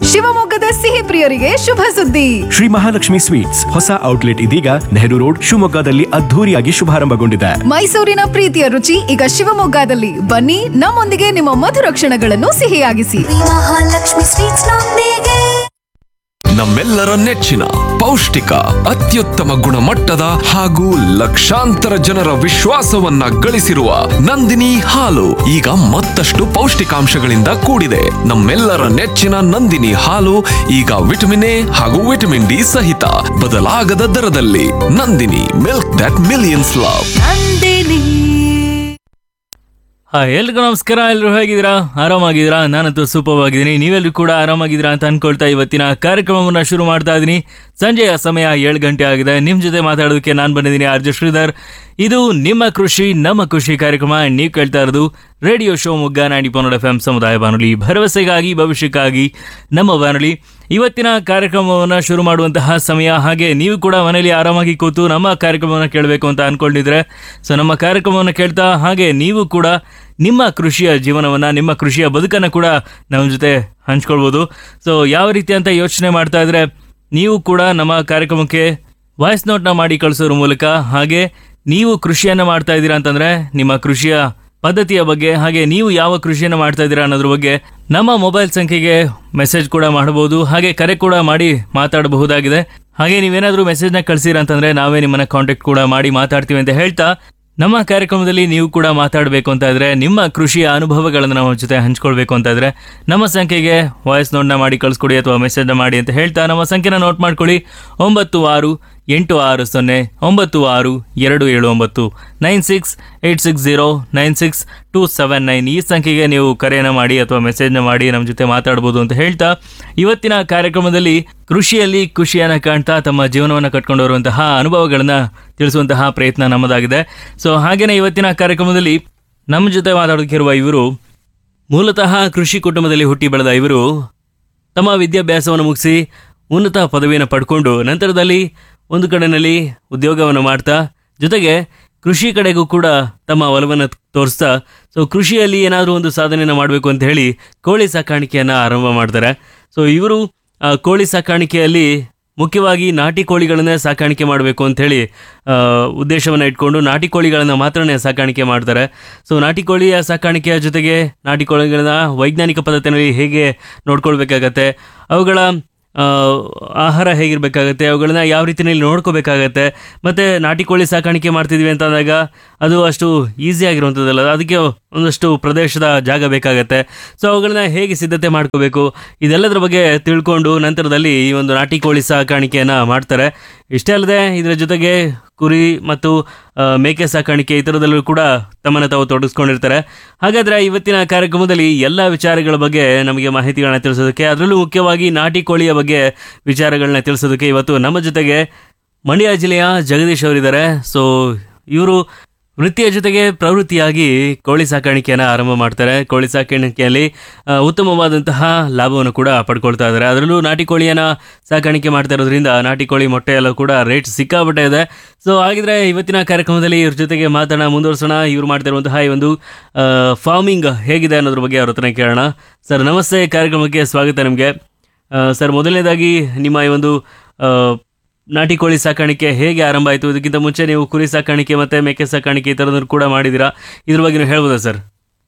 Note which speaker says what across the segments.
Speaker 1: ಶಿವಮೊಗ್ಗದ ಸಿಹಿ ಪ್ರಿಯರಿಗೆ ಶುಭ ಸುದ್ದಿ
Speaker 2: ಶ್ರೀ ಮಹಾಲಕ್ಷ್ಮಿ ಸ್ವೀಟ್ಸ್ ಹೊಸ ಔಟ್ಲೆಟ್ ಇದೀಗ ನೆಹರು ರೋಡ್ ಶಿವಮೊಗ್ಗದಲ್ಲಿ ಅದ್ಧೂರಿಯಾಗಿ ಶುಭಾರಂಭಗೊಂಡಿದೆ
Speaker 1: ಮೈಸೂರಿನ ಪ್ರೀತಿಯ ರುಚಿ ಈಗ ಶಿವಮೊಗ್ಗದಲ್ಲಿ ಬನ್ನಿ ನಮ್ಮೊಂದಿಗೆ ನಿಮ್ಮ ಮಧುರ ಕ್ಷಣಗಳನ್ನು ಸಿಹಿಯಾಗಿಸಿ
Speaker 3: ಮಹಾಲಕ್ಷ್ಮಿ ಸ್ವೀಟ್ಸ್ ನೊಂದಿಗೆ
Speaker 4: ನಮ್ಮೆಲ್ಲರ ನೆಚ್ಚಿನ ಪೌಷ್ಟಿಕ ಅತ್ಯುತ್ತಮ ಗುಣಮಟ್ಟದ ಹಾಗೂ ಲಕ್ಷಾಂತರ ಜನರ ವಿಶ್ವಾಸವನ್ನ ಗಳಿಸಿರುವ ನಂದಿನಿ ಹಾಲು ಈಗ ಮತ್ತಷ್ಟು ಪೌಷ್ಟಿಕಾಂಶಗಳಿಂದ ಕೂಡಿದೆ ನಮ್ಮೆಲ್ಲರ ನೆಚ್ಚಿನ ನಂದಿನಿ ಹಾಲು ಈಗ ವಿಟಮಿನ್ ಎ ಹಾಗೂ ವಿಟಮಿನ್ ಡಿ ಸಹಿತ ಬದಲಾಗದ ದರದಲ್ಲಿ Nandini milk that millions love
Speaker 5: hi ಎಲ್ರಿಗೂ ನಮಸ್ಕಾರ ಎಲ್ಲರೂ ಹೇಗಿದ್ದೀರಾ ಆರಾಮಾಗಿದ್ದೀರಾ ನಾನಂತೂ ಸೂಪರ್ ಆಗಿದ್ದೀನಿ ನೀವೆಲ್ಲರೂ ಕೂಡ ಆರಾಮಾಗಿದ್ದೀರಾ ಅಂತ ಅನ್ಕೊಳ್ತಾ ಇವತ್ತಿನ ಕಾರ್ಯಕ್ರಮವನ್ನು ಶುರು ಮಾಡ್ತಾ ಇದ್ದೀನಿ ಸಂಜೆಯ ಸಮಯ ಏಳು ಗಂಟೆ ಆಗಿದೆ ನಿಮ್ಮ ಜೊತೆ ಮಾತಾಡೋದಕ್ಕೆ ನಾನು ಬಂದಿದ್ದೀನಿ ಆರ್ಜೆ ಶ್ರೀಧರ್ ಇದು ನಿಮ್ಮ ಕೃಷಿ ನಮ್ಮ ಕೃಷಿ ಕಾರ್ಯಕ್ರಮ ನೀವು ಕೇಳ್ತಾ ಇರೋದು ರೇಡಿಯೋ ಶೋ ಮುಗ್ಗ ನಾಡಿ ಪನ್ನಡ ಎಫ್ ಎಂ ಸಮುದಾಯ ಬಾನುಲಿ ಭರವಸೆಗಾಗಿ ಭವಿಷ್ಯಕ್ಕಾಗಿ ನಮ್ಮ ಬಾನುಲಿ ಇವತ್ತಿನ ಕಾರ್ಯಕ್ರಮವನ್ನು ಶುರು ಮಾಡುವಂತಹ ಸಮಯ ಹಾಗೆ ನೀವು ಕೂಡ ಮನೆಯಲ್ಲಿ ಆರಾಮಾಗಿ ಕೂತು ನಮ್ಮ ಕಾರ್ಯಕ್ರಮವನ್ನು ಕೇಳಬೇಕು ಅಂತ ಅನ್ಕೊಂಡಿದ್ರೆ ಸೊ ನಮ್ಮ ಕಾರ್ಯಕ್ರಮವನ್ನು ಕೇಳ್ತಾ ಹಾಗೆ ನೀವು ಕೂಡ ನಿಮ್ಮ ಕೃಷಿಯ ಜೀವನವನ್ನು ನಿಮ್ಮ ಕೃಷಿಯ ಬದುಕನ್ನು ಕೂಡ ನಮ್ಮ ಜೊತೆ ಹಂಚ್ಕೊಳ್ಬೋದು ಸೊ ಯಾವ ರೀತಿ ಅಂತ ಯೋಚನೆ ಮಾಡ್ತಾ ಇದ್ರೆ ನೀವು ಕೂಡ ನಮ್ಮ ಕಾರ್ಯಕ್ರಮಕ್ಕೆ ವಾಯ್ಸ್ ನೋಟ್ನ ಮಾಡಿ ಕಳಿಸೋದ್ರ ಮೂಲಕ ಹಾಗೆ ನೀವು ಕೃಷಿಯನ್ನು ಮಾಡ್ತಾ ಇದ್ದೀರಾ ಅಂತಂದ್ರೆ ನಿಮ್ಮ ಕೃಷಿಯ ಪದ್ಧತಿಯ ಬಗ್ಗೆ ಹಾಗೆ ನೀವು ಯಾವ ಕಾನ್ಸಂಟ್ರೇಷನ್ ಮಾಡ್ತಾ ಇದ್ದೀರಾ ಅನ್ನೋದ್ರ ಬಗ್ಗೆ ನಮ್ಮ ಮೊಬೈಲ್ ಸಂಖ್ಯೆಗೆ ಮೆಸೇಜ್ ಕೂಡ ಮಾಡಬಹುದು ಹಾಗೆ ಕರೆ ಕೂಡ ಮಾಡಿ ಮಾತಾಡಬಹುದಾಗಿದೆ ಹಾಗೆ ನೀವೇನಾದರೂ ಮೆಸೇಜ್ನ ಕಳಿಸಿರ ಅಂತಂದ್ರೆ ನಾವೇ ನಿಮ್ಮನ್ನ ಕಾಂಟ್ಯಾಕ್ಟ್ ಕೂಡ ಮಾಡಿ ಮಾತಾಡ್ತೀವಿ ಅಂತ ಹೇಳ್ತಾ ನಮ್ಮ ಕಾರ್ಯಕ್ರಮದಲ್ಲಿ ನೀವು ಕೂಡ ಮಾತಾಡಬೇಕು ಅಂತ ಇದ್ರೆ ನಿಮ್ಮ ಕೃಷಿಯ ಅನುಭವಗಳನ್ನು ನಮ್ಮ ಜೊತೆ ಹಂಚ್ಕೊಳ್ಬೇಕು ಅಂತ ಇದ್ರೆ ನಮ್ಮ ಸಂಖ್ಯೆಗೆ ವಾಯ್ಸ್ ನೋಟ್ನ ಮಾಡಿ ಕಳಿಸ್ಕೊಡಿ ಅಥವಾ ಮೆಸೇಜ್ನ ಮಾಡಿ ಅಂತ ಹೇಳ್ತಾ ನಮ್ಮ ಸಂಖ್ಯೆನ ನೋಟ್ ಮಾಡ್ಕೊಳ್ಳಿ ಒಂಬತ್ತು ಆರು ಎಂಟು ಆರು ಸೊನ್ನೆ ಒಂಬತ್ತು ಆರು ಎರಡು ಏಳು ಒಂಬತ್ತು nine six eight six zero nine six two seven nine ಈ ಸಂಖ್ಯೆಗೆ ನೀವು ಕರೆಯನ್ನು ಮಾಡಿ ಅಥವಾ ಮೆಸೇಜ್ನ ಮಾಡಿ ನಮ್ಮ ಜೊತೆ ಮಾತಾಡ್ಬೋದು ಅಂತ ಹೇಳ್ತಾ ಇವತ್ತಿನ ಕಾರ್ಯಕ್ರಮದಲ್ಲಿ ಕೃಷಿಯಲ್ಲಿ ಖುಷಿಯನ್ನು ಕಾಣ್ತಾ ತಮ್ಮ ಜೀವನವನ್ನು ಕಟ್ಕೊಂಡು ಬರುವಂತಹ ಅನುಭವಗಳನ್ನು ತಿಳಿಸುವಂತಹ ಪ್ರಯತ್ನ ನಮ್ಮದಾಗಿದೆ ಸೊ ಹಾಗೇನೆ ಇವತ್ತಿನ ಕಾರ್ಯಕ್ರಮದಲ್ಲಿ ನಮ್ಮ ಜೊತೆ ಮಾತಾಡೋದಕ್ಕಿರುವ ಇವರು ಮೂಲತಃ ಕೃಷಿ ಕುಟುಂಬದಲ್ಲಿ ಹುಟ್ಟಿ ಬೆಳೆದ ಇವರು ತಮ್ಮ ವಿದ್ಯಾಭ್ಯಾಸವನ್ನು ಮುಗಿಸಿ ಉನ್ನತ ಪದವಿಯನ್ನು ಪಡ್ಕೊಂಡು ನಂತರದಲ್ಲಿ ಒಂದು ಕಡೆಯಲ್ಲಿ ಉದ್ಯೋಗವನ್ನು ಮಾಡ್ತಾ ಜೊತೆಗೆ ಕೃಷಿ ಕಡೆಗೂ ಕೂಡ ತಮ್ಮ ಒಲವನ್ನು ತೋರಿಸ್ತಾ ಸೊ ಕೃಷಿಯಲ್ಲಿ ಏನಾದರೂ ಒಂದು ಸಾಧನೆಯನ್ನು ಮಾಡಬೇಕು ಅಂತ ಹೇಳಿ ಕೋಳಿ ಸಾಕಾಣಿಕೆಯನ್ನು ಆರಂಭ ಮಾಡ್ತಾರೆ ಸೊ ಇವರು ಆ, ಕೋಳಿ ಸಾಕಾಣಿಕೆಯಲ್ಲಿ ಮುಖ್ಯವಾಗಿ ನಾಟಿ ಕೋಳಿಗಳನ್ನೇ ಸಾಕಾಣಿಕೆ ಮಾಡಬೇಕು ಅಂತ ಹೇಳಿ ಉದ್ದೇಶವನ್ನು ಇಟ್ಕೊಂಡು ನಾಟಿ ಕೋಳಿಗಳನ್ನು ಮಾತ್ರನೇ ಸಾಕಾಣಿಕೆ ಮಾಡ್ತಾರೆ ಸೊ ನಾಟಿ ಕೋಳಿಯ ಸಾಕಾಣಿಕೆಯ ಜೊತೆಗೆ ನಾಟಿ ಕೋಳಿಗಳನ್ನ ವೈಜ್ಞಾನಿಕ ಪದ್ಧತಿಯಲ್ಲಿ ಹೇಗೆ ನೋಡ್ಕೊಳ್ಬೇಕಾಗತ್ತೆ ಅವುಗಳ ಆ, ಆಹಾರ ಹೇಗಿರಬೇಕಾಗತ್ತೆ ಅವುಗಳನ್ನ ಯಾವ ರೀತಿಯಲ್ಲಿ ನೋಡ್ಕೋಬೇಕಾಗತ್ತೆ ಮತ್ತು ನಾಟಿ ಕೋಳಿ ಸಾಕಾಣಿಕೆ ಮಾಡ್ತಿದ್ವಿ ಅಂತ ಅಂದಾಗ ಅದು ಅಷ್ಟು ಈಸಿ ಆಗಿರುವಂಥದ್ದಲ್ಲ ಅದಕ್ಕೆ ಒಂದಷ್ಟು ಪ್ರದೇಶದ ಜಾಗ ಬೇಕಾಗತ್ತೆ ಸೊ ಅವುಗಳನ್ನ ಹೇಗೆ ಸಿದ್ಧತೆ ಮಾಡ್ಕೋಬೇಕು ಇದೆಲ್ಲದರ ಬಗ್ಗೆ ತಿಳ್ಕೊಂಡು ನಂತರದಲ್ಲಿ ಈ ಒಂದು ನಾಟಿ ಕೋಳಿ ಸಾಕಾಣಿಕೆಯನ್ನು ಮಾಡ್ತಾರೆ ಇಷ್ಟೇ ಅಲ್ಲದೆ ಇದರ ಜೊತೆಗೆ ಕುರಿ ಮತ್ತು ಆ, ಮೇಕೆ ಸಾಕಾಣಿಕೆ ಈ ಥರದಲ್ಲೂ ಕೂಡ ತಮ್ಮನ್ನು ತಾವು ತೊಡಗಿಸ್ಕೊಂಡಿರ್ತಾರೆ ಹಾಗಾದರೆ ಇವತ್ತಿನ ಕಾರ್ಯಕ್ರಮದಲ್ಲಿ ಎಲ್ಲ ವಿಚಾರಗಳ ಬಗ್ಗೆ ನಮಗೆ ಮಾಹಿತಿಗಳನ್ನ ತಿಳಿಸೋದಕ್ಕೆ ಅದರಲ್ಲೂ ಮುಖ್ಯವಾಗಿ ನಾಟಿ ಕೋಳಿಯ ಬಗ್ಗೆ ವಿಚಾರಗಳನ್ನ ತಿಳಿಸೋದಕ್ಕೆ ಇವತ್ತು ನಮ್ಮ ಜೊತೆಗೆ ಮಂಡ್ಯ ಜಿಲ್ಲೆಯ ಜಗದೀಶ್ ಅವರಿದ್ದಾರೆ ಸೊ ಇವರು ವೃತ್ತಿಯ ಜೊತೆಗೆ ಪ್ರವೃತ್ತಿಯಾಗಿ ಕೋಳಿ ಸಾಕಾಣಿಕೆಯನ್ನು ಆರಂಭ ಮಾಡ್ತಾರೆ ಕೋಳಿ ಸಾಕಾಣಿಕೆಯಲ್ಲಿ ಆ, ಉತ್ತಮವಾದಂತಹ ಲಾಭವನ್ನು ಕೂಡ ಪಡ್ಕೊಳ್ತಾ ಇದ್ದಾರೆ ಅದರಲ್ಲೂ ನಾಟಿ ಕೋಳಿಯನ್ನು ಸಾಕಾಣಿಕೆ ಮಾಡ್ತಾ ಇರೋದ್ರಿಂದ ನಾಟಿ ಕೋಳಿ ಮೊಟ್ಟೆ ಎಲ್ಲ ಕೂಡ ರೇಟ್ ಸಿಕ್ಕಾಪಟ್ಟೆ ಇದೆ ಸೊ ಹಾಗಿದ್ರೆ ಇವತ್ತಿನ ಕಾರ್ಯಕ್ರಮದಲ್ಲಿ ಇವ್ರ ಜೊತೆಗೆ ಮಾತಾಡೋಣ ಮುಂದುವರ್ಸೋಣ ಇವ್ರು ಮಾಡ್ತಿರುವಂತಹ ಈ ಒಂದು ಫಾರ್ಮಿಂಗ್ ಹೇಗಿದೆ ಅನ್ನೋದ್ರ ಬಗ್ಗೆ ಅವ್ರ ಹತ್ರನೇ ಕೇಳೋಣ ಸರ್ ನಮಸ್ತೆ ಕಾರ್ಯಕ್ರಮಕ್ಕೆ ಸ್ವಾಗತ ನಿಮಗೆ ಸರ್ ಮೊದಲನೇದಾಗಿ ನಿಮ್ಮ ಈ ಒಂದು ಆ, ನಾಟಿ ಕೋಳಿ ಸಾಕಾಣಿಕೆ ಹೇಗೆ ಆರಂಭ ಆಯಿತು ಇದಕ್ಕಿಂತ ಮುಂಚೆ ನೀವು ಕುರಿ ಸಾಕಾಣಿಕೆ ಮತ್ತು ಮೇಕೆ ಸಾಕಾಣಿಕೆ ಈ ಥರದನ್ನು ಕೂಡ ಮಾಡಿದ್ದೀರಾ ಇದ್ರ ಬಗ್ಗೆ ನೀವು ಹೇಳ್ಬೋದಾ ಸರ್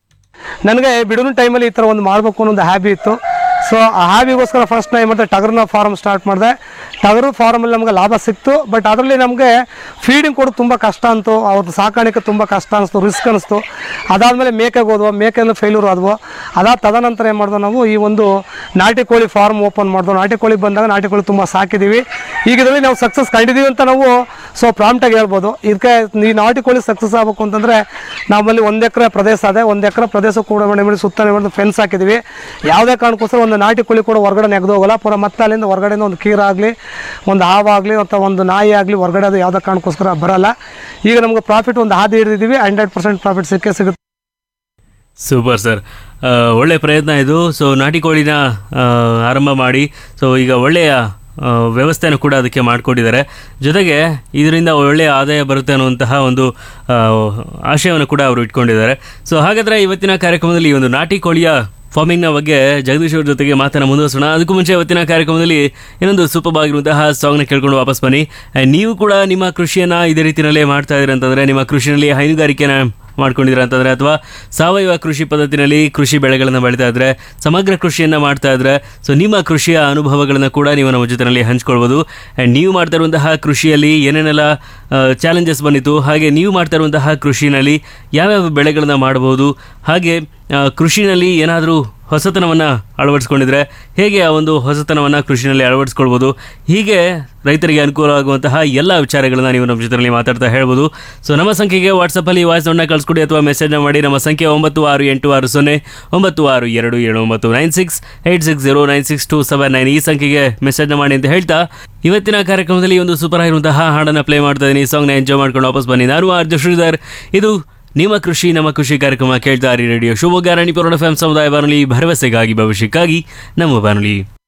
Speaker 6: ನನಗೆ ಬಿಡುವಿನ ಟೈಮಲ್ಲಿ ಈ ಥರ ಒಂದು ಮಾಡಬೇಕು ಅನ್ನೋ ಒಂದು ಹ್ಯಾಬಿ ಇತ್ತು ಸೊ ಆ ಹ್ಯಾಬಿಗೋಸ್ಕರ ಫಸ್ಟ್ ನಾನು ಏನು ಮಾಡಿದೆ ಟಗರ್ನ ಫಾರ್ಮ್ ಸ್ಟಾರ್ಟ್ ಮಾಡಿದೆ ಟಗರು ಫಾರ್ಮಲ್ಲಿ ನಮಗೆ ಲಾಭ ಸಿಕ್ತು ಬಟ್ ಅದರಲ್ಲಿ ನಮಗೆ ಫೀಡಿಂಗ್ ಕೊಡೋದು ತುಂಬ ಕಷ್ಟ ಅಂತು ಅವ್ರದ್ದು ಸಾಕಾಣಿಕೆ ತುಂಬ ಕಷ್ಟ ಅನಿಸ್ತು ರಿಸ್ಕ್ ಅನಿಸ್ತು ಅದಾದಮೇಲೆ ಮೇಕೆಗೆ ಹೋದ್ವು ಮೇಕೆಲ್ಲ ಫೇಲ್ಯೂರ್ ಆದವು ಅದಾದ ತದನಂತರ ಏನು ಮಾಡಿದ್ವು ನಾವು ಈ ಒಂದು ನಾಟಿ ಕೋಳಿ ಫಾರ್ಮ್ ಓಪನ್ ಮಾಡಿದ್ವು ನಾಟಿ ಕೋಳಿ ಬಂದಾಗ ನಾಟಿ ಕೋಳಿ ತುಂಬ ಸಾಕಿದ್ದೀವಿ ಈಗ ಇದರಲ್ಲಿ ನಾವು ಸಕ್ಸಸ್ ಕಂಡಿದ್ದೀವಿ ಅಂತ ನಾವು ಸೊ ಪ್ರಾಂಪ್ಟಾಗಿ ಹೇಳ್ಬೋದು ಇದಕ್ಕೆ ಈ ನಾಟಿ ಕೋಳಿ ಸಕ್ಸಸ್ ಆಗಬೇಕು ಅಂತಂದರೆ ನಮ್ಮಲ್ಲಿ ಒಂದು ಎಕರೆ ಪ್ರದೇಶ ಇದೆ ಒಂದು ಎಕರೆ ಪ್ರದೇಶ ಕೂಡ ಮಾಡಿ ಮಾಡಿ ಸುತ್ತ ಮಾಡಿ ಫೆನ್ಸ್ ಹಾಕಿದ್ದೀವಿ ಯಾವುದೇ ಕಾರಣಕ್ಕೋಸ್ಕರ ಒಂದು ನಾಟಿ ಕೋಳಿ ಕೂಡ ಹೊರಗಡೆ ನೆಗೆದು ಹೋಗಲ್ಲ ಪುರ ಮತ್ತೆ ಅಲ್ಲಿಂದ ಹೊರಗಡೆಯಿಂದ ಒಂದು ಕೀರಾಗಲಿ ಒಂದು ಹಾವಾಗಲಿ ಅಥವಾ ಒಂದು ನಾಯಿ ಆಗಲಿ ಹೊರಗಡೆ ಅದು ಯಾವುದೇ ಕಾರಣಕ್ಕೋಸ್ಕರ ಬರಲ್ಲ ಈಗ ನಮ್ಗೆ ಪ್ರಾಫಿಟ್ ಒಂದು ಹಾದಿ ಹಿಡಿದಿದ್ದೀವಿ ಹಂಡ್ರೆಡ್ ಪರ್ಸೆಂಟ್ ಪ್ರಾಫಿಟ್ ಸಿಕ್ಕೇ ಸಿಗುತ್ತೆ
Speaker 5: ಸೂಪರ್ ಸರ್ ಒಳ್ಳೆ ಪ್ರಯತ್ನ ಇದು ಸೊ ನಾಟಿ ಕೋಳಿನ ಆ, ಆರಂಭ ಮಾಡಿ ಸೊ ಈಗ ಒಳ್ಳೆಯ ಆ, ವ್ಯವಸ್ಥೆಯನ್ನು ಕೂಡ ಅದಕ್ಕೆ ಮಾಡಿಕೊಟ್ಟಿದ್ದಾರೆ ಜೊತೆಗೆ ಇದರಿಂದ ಒಳ್ಳೆಯ ಆದಾಯ ಬರುತ್ತೆ ಅನ್ನುವಂತಹ ಒಂದು ಆ, ಆಶಯವನ್ನು ಕೂಡ ಅವರು ಇಟ್ಕೊಂಡಿದ್ದಾರೆ ಸೊ ಹಾಗಾದರೆ ಇವತ್ತಿನ ಕಾರ್ಯಕ್ರಮದಲ್ಲಿ ಈ ಒಂದು ನಾಟಿ ಕೋಳಿಯ ಫಾರ್ಮಿಂಗ್ನ ಬಗ್ಗೆ ಜಗದೀಶ್ ಅವ್ರ ಜೊತೆಗೆ ಮಾತನ್ನ ಮುಂದುವರಿಸೋಣ ಅದಕ್ಕೂ ಮುಂಚೆ ಇವತ್ತಿನ ಕಾರ್ಯಕ್ರಮದಲ್ಲಿ ಇನ್ನೊಂದು ಸೂಪರ್ ಆಗಿರುವಂತಹ ಸಾಂಗ್ನ ಕೇಳ್ಕೊಂಡು ವಾಪಸ್ ಬನ್ನಿ And ನೀವು ಕೂಡ ನಿಮ್ಮ ಕೃಷಿಯನ್ನ ಇದೇ ರೀತಿಯಲ್ಲೇ ಮಾಡ್ತಾ ಇದ್ದೀರಿ ಅಂತಂದ್ರೆ ನಿಮ್ಮ ಕೃಷಿನಲ್ಲಿ ಹೈನುಗಾರಿಕೆನ ಮಾಡ್ಕೊಂಡಿದ್ದೀರಾ ಅಂತಂದ್ರೆ ಅಥವಾ ಸಾವಯವ ಕೃಷಿ ಪದ್ಧತಿನಲ್ಲಿ ಕೃಷಿ ಬೆಳೆಗಳನ್ನು ಬೆಳೀತಾ ಇದ್ರೆ ಸಮಗ್ರ ಕೃಷಿಯನ್ನ ಮಾಡ್ತಾ ಇದ್ರೆ ಸೊ ನಿಮ್ಮ ಕೃಷಿಯ ಅನುಭವಗಳನ್ನು ಕೂಡ ನೀವು ನಮ್ಮ ಜೊತೆನಲ್ಲಿ ಹಂಚ್ಕೊಳ್ಬೋದು ಆ್ಯಂಡ್ ನೀವು ಮಾಡ್ತಾ ಇರುವಂತಹ ಕೃಷಿಯಲ್ಲಿ ಏನೇನೆಲ್ಲ ಚಾಲೆಂಜಸ್ ಬಂದಿತ್ತು ಹಾಗೆ ನೀವು ಮಾಡ್ತಾ ಇರುವಂತಹ ಕೃಷಿನಲ್ಲಿ ಯಾವ್ಯಾವ ಬೆಳೆಗಳನ್ನು ಮಾಡಬಹುದು ಹಾಗೆ ಆ, ಕೃಷಿನಲ್ಲಿ ಏನಾದರೂ ಹೊಸತನವನ್ನು ಅಳವಡಿಸ್ಕೊಂಡಿದ್ರೆ ಹೇಗೆ ಆ ಒಂದು ಹೊಸತನವನ್ನು ಕೃಷಿನಲ್ಲಿ ಅಳವಡಿಸ್ಕೊಳ್ಬೋದು ಹೀಗೆ ರೈತರಿಗೆ ಅನುಕೂಲ ಆಗುವಂತಹ ಎಲ್ಲ ವಿಚಾರಗಳನ್ನ ನೀವು ನಮ್ಮ ಜೊತೆಯಲ್ಲಿ ಮಾತಾಡ್ತಾ ಹೇಳ್ಬೋದು ಸೊ ನಮ್ಮ ಸಂಖ್ಯೆಗೆ ವಾಟ್ಸಪ್ಪಲ್ಲಿ ವಾಯ್ಸ್ ನೋಟ್ನ ಕಳಿಸ್ಕೊಡಿ ಅಥವಾ ಮೆಸೇಜ್ನ ಮಾಡಿ ನಮ್ಮ ಸಂಖ್ಯೆ ಒಂಬತ್ತು ಆರು ಎಂಟು ಆರು ಸೊನ್ನೆ ಒಂಬತ್ತು ಆರು ಎರಡು ಏಳು ಒಂಬತ್ತು nine six eight six zero nine six two seven nine ಈ ಸಂಖ್ಯೆಗೆ ಮೆಸೇಜ್ನ ಮಾಡಿ ಅಂತ ಹೇಳ್ತಾ ಇವತ್ತಿನ ಕಾರ್ಯಕ್ರಮದಲ್ಲಿ ಒಂದು ಸೂಪರ್ ಆಗಿರುವಂತಹ ಹಾಡನ್ನು ಪ್ಲೇ ಮಾಡ್ತಾ ಇದ್ದೀನಿ ಈ ಸಾಂಗ್ನ ಎಂಜಾಯ್ ಮಾಡ್ಕೊಂಡು ವಾಪಸ್ ಬನ್ನಿ ನಾನು ಆರ್ಜ ಶ್ರೀಧರ್ ಇದು ನಿಮ್ಮ ಕೃಷಿ ನಮ್ಮ ಕೃಷಿ ಕಾರ್ಯಕ್ರಮ ಕೇಳ್ತಾ ಇರಿ radio Shivamogga Ranipura F M ಸಮುದಾಯ ಬಾನುಲಿ ಭರವಸೆಗಾಗಿ ಭವಿಷ್ಯಕ್ಕಾಗಿ ನಮ್ಮ ಬಾನುಲಿ